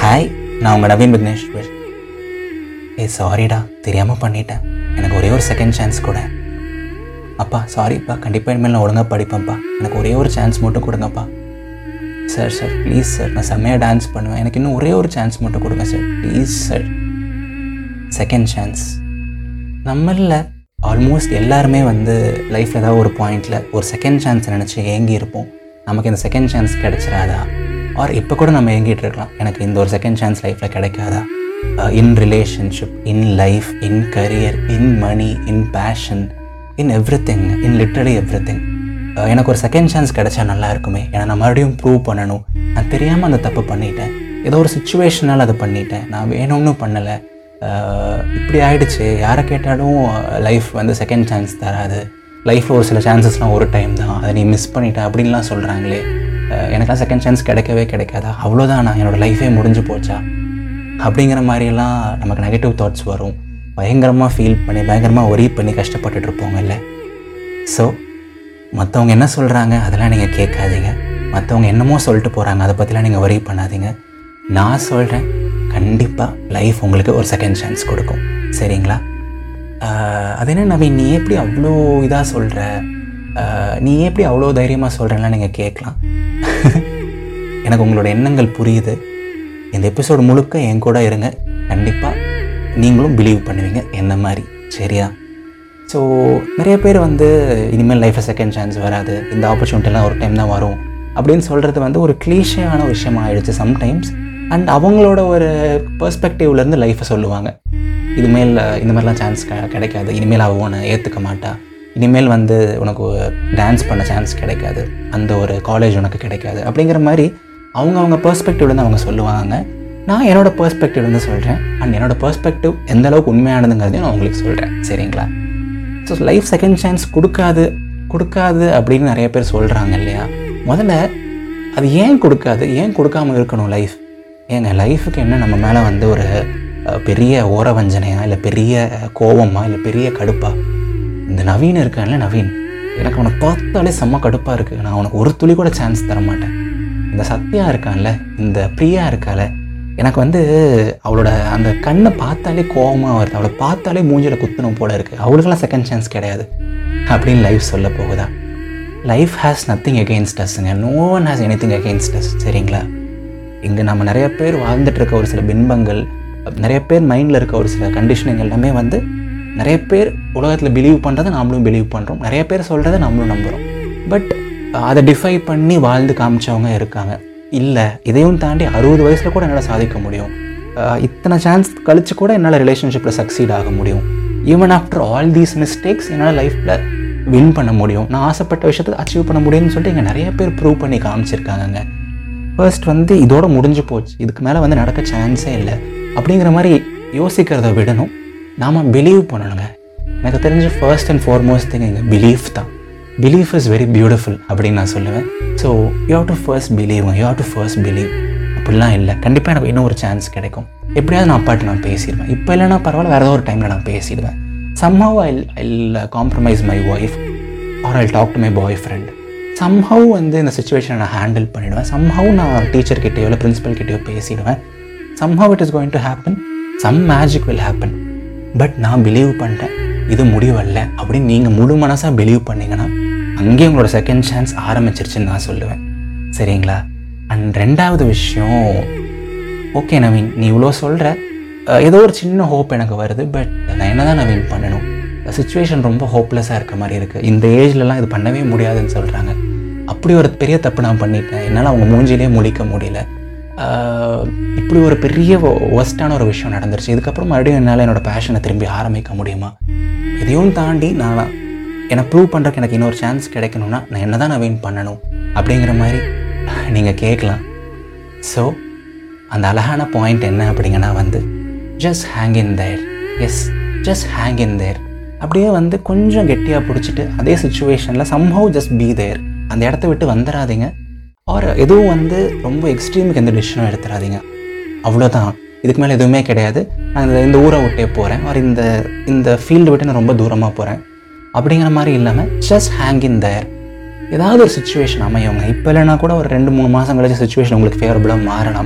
hi நான் உங்கள் நவீன் விக்னேஷ் ஏ சாரிடா தெரியாமல் பண்ணிட்டேன் எனக்கு ஒரே ஒரு செகண்ட் சான்ஸ் கூட அப்பா சாரிப்பா கண்டிப்பாக இனிமேல் நான் ஒழுங்காக படிப்பேன்ப்பா எனக்கு ஒரே ஒரு சான்ஸ் மட்டும் கொடுங்கப்பா சார் சார் ப்ளீஸ் சார் நான் செம்மையாக டான்ஸ் பண்ணுவேன் எனக்கு இன்னும் ஒரே ஒரு சான்ஸ் மட்டும் கொடுங்க sir please sir second chance நம்மளில் ஆல்மோஸ்ட் எல்லாருமே வந்து லைஃப்பில் ஏதாவது ஒரு பாயிண்டில் ஒரு செகண்ட் சான்ஸ் நினச்சி ஏங்கி இருப்போம் நமக்கு இந்த செகண்ட் சான்ஸ் கிடைச்சிடாதா ஆர் இப்போ கூட நம்ம ஏங்கிட்டு இருக்கலாம் எனக்கு இந்த ஒரு செகண்ட் சான்ஸ் லைஃப்பில் கிடைக்காதா in relationship in life in career in money in passion in everything in literally everything எனக்கு ஒரு செகண்ட் சான்ஸ் கிடைச்சா நல்லா இருக்குமே ஏன்னா நான் மறுபடியும் ப்ரூவ் பண்ணணும் நான் தெரியாமல் அந்த தப்பு பண்ணிட்டேன் ஏதோ ஒரு சுச்சுவேஷனால் அதை பண்ணிட்டேன் நான் வேணும்னு பண்ணலை இப்படி ஆயிடுச்சு யாரை கேட்டாலும் லைஃப் வந்து செகண்ட் சான்ஸ் தராது லைஃப்பில் ஒரு சில சான்சஸ்லாம் ஒரு டைம் தான் அதை நீ மிஸ் பண்ணிட்ட அப்படின்லாம் சொல்கிறாங்களே எனக்குலாம் செகண்ட் சான்ஸ் கிடைக்கவே கிடைக்காதா அவ்வளோதான் நான் என்னோடய லைஃபே முடிஞ்சு போச்சா அப்படிங்கிற மாதிரிலாம் நமக்கு நெகட்டிவ் தாட்ஸ் வரும் பயங்கரமாக ஃபீல் பண்ணி பயங்கரமாக ஒரி பண்ணி கஷ்டப்பட்டுட்டு இருப்போங்கல்ல ஸோ மற்றவங்க என்ன சொல்கிறாங்க அதெல்லாம் நீங்கள் கேட்காதீங்க மற்றவங்க என்னமோ சொல்லிட்டு போகிறாங்க அதை பற்றிலாம் நீங்கள் ஒரி பண்ணாதீங்க நான் சொல்கிறேன் கண்டிப்பாக லைஃப் உங்களுக்கு ஒரு செகண்ட் சான்ஸ் கொடுக்கும் சரிங்களா ஆஹ் அது என்ன நவீன் நீ எப்படி அவ்வளோ இதாக சொல்கிற நீ எப்படி அவ்வளோ தைரியமாக சொல்கிறேன்னா நீங்கள் கேட்கலாம் எனக்கு உங்களோட எண்ணங்கள் புரியுது இந்த எபிசோடு முழுக்க என் கூட இருங்க கண்டிப்பாக நீங்களும் பிலீவ் பண்ணுவீங்க என்ன மாதிரி சரியா ஸோ நிறைய பேர் வந்து இனிமேல் லைஃப்பில் செகண்ட் சான்ஸ் வராது இந்த ஆப்பர்ச்சுனிட்டிலாம் ஒரு டைம் தான் வரும் அப்படின்னு சொல்கிறது வந்து ஒரு கிளீஷியான விஷயமா ஆயிடுச்சு சம்டைம்ஸ் அண்ட் அவங்களோட ஒரு பெர்ஸ்பெக்டிவ்லேருந்து லைஃப்பை சொல்லுவாங்க இதுமேல் இந்த மாதிரிலாம் சான்ஸ் க கிடைக்காது இனிமேல் அவள் உன்னை ஏற்றுக்க மாட்டா இனிமேல் வந்து உனக்கு டான்ஸ் பண்ண சான்ஸ் கிடைக்காது அந்த ஒரு காலேஜ் உனக்கு கிடைக்காது அப்படிங்கிற மாதிரி அவங்க அவங்க பெர்ஸ்பெக்டிவ்லேருந்து அவங்க சொல்லுவாங்க நான் என்னோட பெர்ஸ்பெக்டிவ்லேருந்து சொல்கிறேன் அண்ட் என்னோட பெர்ஸ்பெக்டிவ் எந்த அளவுக்கு உண்மையானதுங்கிறதையும் நான் உங்களுக்கு சொல்கிறேன் சரிங்களா ஸோ லைஃப் செகண்ட் சான்ஸ் கொடுக்காது கொடுக்காது அப்படின்னு நிறைய பேர் சொல்கிறாங்க இல்லையா முதல்ல அது ஏன் கொடுக்காது ஏன் கொடுக்காம இருக்கணும் லைஃப் ஏங்க லைஃபுக்கு என்ன நம்ம மேலே வந்து ஒரு அஹ், பெரிய ஓரவஞ்சனையா இல்லை பெரிய அஹ், கோவமா இல்லை பெரிய கடுப்பா இந்த நவீன் இருக்கான்ல நவீன் எனக்கு அவனை பார்த்தாலே செம்ம கடுப்பாக இருக்குது நான் அவனுக்கு ஒரு துளி கூட சான்ஸ் தர மாட்டேன் இந்த சத்யா இருக்கான்ல இந்த பிரியா இருக்கால எனக்கு வந்து அவளோட அந்த கண்ணை பார்த்தாலே கோவமாக வருது அவளை பார்த்தாலே மூஞ்சில குத்தணும் போல இருக்குது அவளுக்கெல்லாம் செகண்ட் சான்ஸ் கிடையாது அப்படின்னு லைஃப் சொல்ல போகுதா லைஃப் ஹேஸ் நத்திங் அகெயின்ஸ்ட் அஸ்ங்க no one has anything against us சரிங்களா இங்கே நம்ம நிறைய பேர் வாழ்ந்துட்டு இருக்க ஒரு சில பின்பங்கள் நிறைய பேர் மைண்டில் இருக்க ஒரு சில கண்டிஷனிங் எல்லாமே வந்து நிறைய பேர் உலகத்தில் பிலீவ் பண்ணுறதை நாமளும் பிலீவ் பண்ணுறோம் நிறைய பேர் சொல்கிறத நம்மளும் நம்புகிறோம் பட் அதை டிஃபை பண்ணி வாழ்ந்து காமிச்சவங்க இருக்காங்க இல்லை இதையும் தாண்டி அறுபது வயசில் கூட என்னால் சாதிக்க முடியும் அஹ் இத்தனை சான்ஸ் கழிச்சு கூட என்னால் ரிலேஷன்ஷிப்பில் சக்சீட் ஆக முடியும் even after all these mistakes என்னால் லைஃப்பில் வின் பண்ண முடியும் நான் ஆசைப்பட்ட விஷயத்தை அச்சீவ் பண்ண முடியும்னு சொல்லிட்டு இங்கே நிறைய பேர் ப்ரூவ் பண்ணி காமிச்சிருக்காங்கங்க ஃபர்ஸ்ட் வந்து இதோட முடிஞ்சு போச்சு இதுக்கு மேலே வந்து நடக்க சான்ஸே இல்லை அப்படிங்கிற மாதிரி யோசிக்கிறத விடணும் நாம் பிலீவ் பண்ணணுங்க எனக்கு தெரிஞ்சு ஃபர்ஸ்ட் அண்ட் ஃபார்மோஸ்ட் திங் எங்கள் பிலீஃப் தான் பிலீஃப் இஸ் வெரி பியூட்டிஃபுல் அப்படின்னு நான் சொல்லுவேன் so you have to first believe you have to first believe அப்படிலாம் இல்லை கண்டிப்பாக எனக்கு இன்னும் ஒரு சான்ஸ் கிடைக்கும் எப்படியாவது நான் அப்பாட்டு நான் பேசிடுவேன் இப்போ இல்லைன்னா பரவாயில்ல வேறு ஏதோ ஒரு டைமில் நான் பேசிடுவேன் somehow I'll I'll uh, compromise my wife or I'll talk to my boyfriend somehow வந்து இந்த சுச்சுவேஷனை நான் ஹேண்டில் பண்ணிடுவேன் somehow நான் டீச்சர் கிட்டேயோ இல்லை பிரின்சிபல் கிட்டேயோ பேசிடுவேன் somehow it is going to happen some magic will happen but நான் பிலீவ் பண்ணிட்டேன் இது முடிவல்ல அப்படின்னு நீங்கள் முழு மனசாக பிலீவ் பண்ணீங்கன்னா அங்கேயே உங்களோட செகண்ட் சான்ஸ் ஆரம்பிச்சிருச்சுன்னு நான் சொல்லுவேன் சரிங்களா அண்ட் ரெண்டாவது விஷயம் ஓகே நவீன் நீ இவ்வளோ சொல்கிற ஏதோ ஒரு சின்ன ஹோப் எனக்கு வருது பட் நான் என்ன தான் நவீன் பண்ணணும் சுச்சுவேஷன் ரொம்ப ஹோப்லெஸ்ஸாக இருக்க மாதிரி இருக்குது இந்த ஏஜ்லலாம் இது பண்ணவே முடியாதுன்னு சொல்கிறாங்க அப்படி ஒரு பெரிய தப்பு நான் பண்ணிட்டேன் என்னால் அவங்க மூஞ்சிலே முழிக்க முடியல ஆஹ் இப்படி ஒரு பெரிய ஒஸ்டான ஒரு விஷயம் நடந்துருச்சு இதுக்கப்புறம் மறுபடியும் என்னால் என்னோட பேஷனை திரும்பி ஆரம்பிக்க முடியுமா இதையும் தாண்டி நான் என்னை ப்ரூவ் பண்ணுறதுக்கு எனக்கு இன்னொரு சான்ஸ் கிடைக்கணும்னா நான் என்ன தான் நவீன் பண்ணணும் அப்படிங்கிற மாதிரி நீங்கள் கேட்கலாம் ஸோ அந்த அழகான பாயிண்ட் என்ன அப்படிங்கன்னா வந்து just hang in there yes just hang in there அப்படியே வந்து கொஞ்சம் கெட்டியாக பிடிச்சிட்டு அதே சுச்சுவேஷனில் சம்ஹவ் ஜஸ்ட் பி தேர் அந்த இடத்த விட்டு வந்துடாதீங்க ஆர் எதுவும் வந்து ரொம்ப எக்ஸ்ட்ரீமுக்கு எந்த டிசிஷனும் எடுத்துடாதீங்க அவ்வளோதான் இதுக்கு மேலே எதுவுமே கிடையாது நான் இந்த இந்த ஊரை விட்டே போகிறேன் ஆர் இந்த இந்த ஃபீல்டு விட்டு நான் ரொம்ப தூரமாக போகிறேன் அப்படிங்கிற மாதிரி இல்லாமல் ஜஸ்ட் ஹேங் இன் தேர் ஏதாவது ஒரு சுச்சுவேஷன் அமையவங்க இப்போ இல்லைனா கூட ஒரு ரெண்டு மூணு மாதம் கழிச்சு சுச்சுவேஷன் உங்களுக்கு ஃபேவரபுளாக மாறலாம்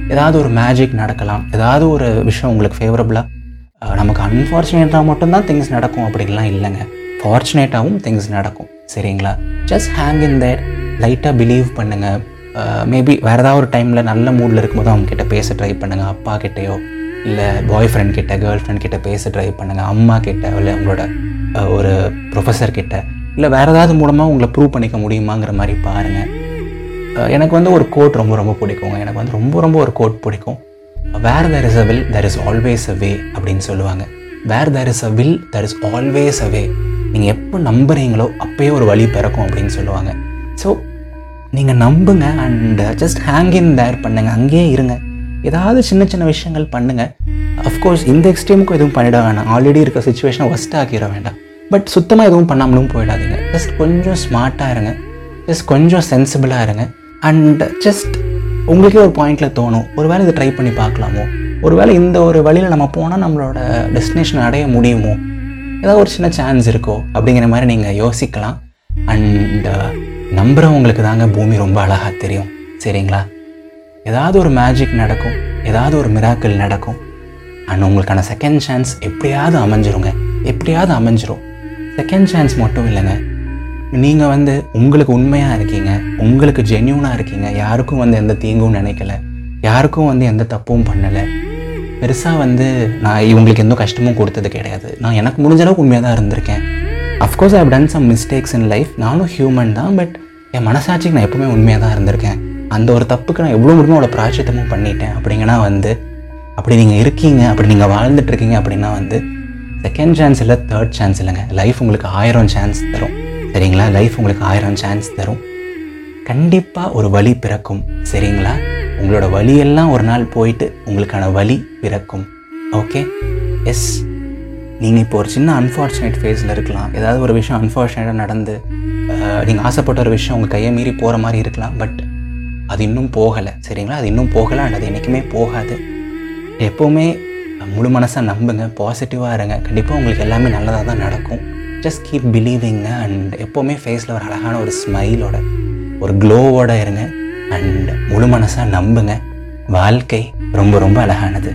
ஏதாவது ஒரு மேஜிக் நடக்கலாம் ஏதாவது ஒரு விஷயம் உங்களுக்கு ஃபேவரபுளாக நமக்கு அன்ஃபார்ச்சுனேட்டாக மட்டும்தான் திங்ஸ் நடக்கும் அப்படின்லாம் இல்லைங்க ஃபார்ச்சுனேட்டாகவும் திங்ஸ் நடக்கும் சரிங்களா ஜஸ்ட் ஹேங் இன் தேட் லைட்டாக பிலீவ் பண்ணுங்கள் மேபி வேறு ஏதாவது ஒரு டைமில் நல்ல மூடில் இருக்கும்போது அவங்க கிட்ட பேச ட்ரை பண்ணுங்கள் அப்பா கிட்டேயோ இல்லை பாய் ஃப்ரெண்ட் கிட்ட கேர்ள் ஃப்ரெண்ட் கிட்ட பேச ட்ரை பண்ணுங்கள் அம்மா கிட்ட இல்லை உங்களோட அஹ், ஒரு ப்ரொஃபஸர் கிட்ட இல்லை வேறு ஏதாவது மூலமாக உங்களை ப்ரூவ் பண்ணிக்க முடியுமாங்கிற மாதிரி பாருங்கள் அஹ் எனக்கு வந்து ஒரு கோட் ரொம்ப ரொம்ப பிடிக்குங்க எனக்கு வந்து ரொம்ப ரொம்ப ஒரு கோட் பிடிக்கும் where there is a will there is always a way அப்படின்னு சொல்லுவாங்க where there is a will there is always a way நீங்கள் எப்போ நம்புறீங்களோ அப்பயே ஒரு வழி பிறக்கும் அப்படின்னு சொல்லுவாங்க ஸோ நீங்கள் நம்புங்க and just hang in there பண்ணுங்க அங்கேயே இருங்க ஏதாவது சின்ன சின்ன விஷயங்கள் பண்ணுங்க அஃப்கோர்ஸ் இந்த எக்ஸ்ட்ரீமுக்கும் எதுவும் பண்ணிட வேணாம் ஆல்ரெடி இருக்க சுச்சுவேஷனை ஒஸ்ட் ஆக்கிட வேண்டாம் பட் சுத்தமாக எதுவும் பண்ணாமலும் போயிடாதீங்க ஜஸ்ட் கொஞ்சம் ஸ்மார்ட்டாக இருங்க ஜஸ்ட் கொஞ்சம் சென்சிபிளாக இருங்க அண்ட் ஜஸ்ட் உங்களுக்கே ஒரு பாயிண்டில் தோணும் ஒருவேளை இதை ட்ரை பண்ணி பார்க்கலாமோ ஒருவேளை இந்த ஒரு வழியில் நம்ம போனால் நம்மளோட டெஸ்டினேஷன் அடைய முடியுமோ ஏதாவது ஒரு சின்ன சான்ஸ் இருக்கோ அப்படிங்கிற மாதிரி நீங்கள் யோசிக்கலாம் அண்ட் நம்புகிறவங்களுக்கு தாங்க பூமி ரொம்ப அழகாக தெரியும் சரிங்களா ஏதாவது ஒரு மேஜிக் நடக்கும் ஏதாவது ஒரு மிராக்கிள் நடக்கும் அண்ட் உங்களுக்கான செகண்ட் சான்ஸ் எப்படியாவது அமைஞ்சிருங்க எப்படியாவது அமைஞ்சிரும் செகண்ட் சான்ஸ் மட்டும் இல்லைங்க நீங்கள் வந்து உங்களுக்கு உண்மையாக இருக்கீங்க உங்களுக்கு ஜென்யூனாக இருக்கீங்க யாருக்கும் வந்து எந்த தீங்கும் நினைக்கல யாருக்கும் வந்து எந்த தப்பும் பண்ணலை பெருசாக வந்து நான் இவங்களுக்கு எந்த கஷ்டமும் கொடுத்தது கிடையாது நான் எனக்கு முடிஞ்ச அளவுக்கு உண்மையாக தான் இருந்திருக்கேன் of course I done some mistakes in life நானும் ஹியூமன் தான் பட் என் மனசாட்சிக்கு நான் எப்பவுமே உண்மையாக தான் இருந்திருக்கேன் அந்த ஒரு தப்புக்கு நான் எவ்வளோ முடியுமோ அவ்வளோ பிராய்ச்சித்தமும் பண்ணிட்டேன் அப்படிங்கன்னா வந்து அப்படி நீங்கள் இருக்கீங்க அப்படி நீங்கள் வாழ்ந்துட்டு இருக்கீங்க அப்படின்னா வந்து செகண்ட் சான்ஸ் இல்லை தேர்ட் சான்ஸ் இல்லைங்க லைஃப் உங்களுக்கு ஆயிரம் சான்ஸ் தரும் சரிங்களா லைஃப் உங்களுக்கு ஆயிரம் சான்ஸ் தரும் கண்டிப்பாக ஒரு வழி பிறக்கும் சரிங்களா உங்களோட வழியெல்லாம் ஒரு நாள் போயிட்டு உங்களுக்கான வழி பிறக்கும் ஓகே எஸ் நீங்கள் இப்போ ஒரு சின்ன அன்ஃபார்ச்சுனேட் ஃபேஸில் இருக்கலாம் ஏதாவது ஒரு விஷயம் அன்ஃபார்ச்சுனேட்டாக நடந்து நீங்கள் ஆசைப்பட்ட ஒரு விஷயம் உங்கள் கையை மீறி போகிற மாதிரி இருக்கலாம் பட் அது இன்னும் போகலை சரிங்களா அது இன்னும் போகலை and அது என்றைக்குமே போகாது எப்போவுமே முழு மனசாக நம்புங்க பாசிட்டிவாக இருங்க கண்டிப்பாக உங்களுக்கு எல்லாமே நல்லதாக தான் நடக்கும் ஜஸ்ட் கீப் பிலீவிங்க அண்ட் எப்போவுமே ஃபேஸில் ஒரு அழகான ஒரு ஸ்மைலோட ஒரு க்ளோவோட இருங்க அண்ட் முழு மனசாக நம்புங்க வாழ்க்கை ரொம்ப ரொம்ப அழகானது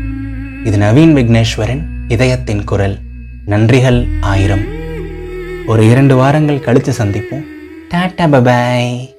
இது நவீன் விக்னேஸ்வரன் இதயத்தின் குரல் நன்றிகள் ஆயிரம் ஒரு இரண்டு வாரங்கள் கழித்து சந்திப்போம் டாட்டா பபாய்